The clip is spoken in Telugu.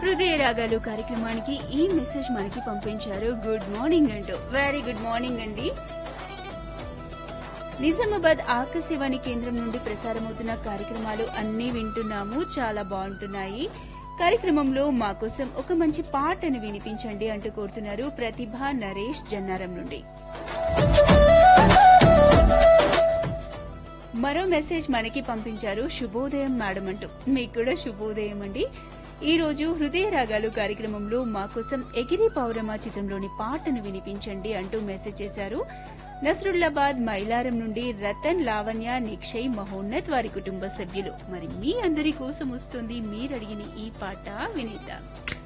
హృదయ రాగాలు కార్యక్రమానికి ఈ మెసేజ్ మనకి పంపించారు గుడ్ మార్నింగ్ అంటూ వెరీ గుడ్ మార్నింగ్ అండి నిజామాబాద్ ఆకాశవాణి కేంద్రం నుండి ప్రసారమవుతున్న కార్యక్రమాలు అన్నీ వింటున్నాము చాలా బాగుంటున్నాయి కార్యక్రమంలో మా కోసం ఒక మంచి పాటను వినిపించండి అంటూ కోరుతున్నారు ప్రతిభ నరేష్ జన్నారం నుండి మరో మెసేజ్ మనకి పంపించారు శుభోదయం మేడం అంటూ మీకు కూడా శుభోదయం అండి ఈ రోజు హృదయ రాగాలు కార్యక్రమంలో మా కోసం ఎగిరి పౌరమా చిత్రంలోని పాటను వినిపించండి అంటూ మెసేజ్ చేశారు నసరుల్లాబాద్ మైలారం నుండి రతన్ లావణ్య నిక్షయ్ మహోన్నత్ వారి కుటుంబ సభ్యులు మరి మీ అందరి కోసం వస్తుంది మీరడిగిన ఈ పాట వినిద్దాం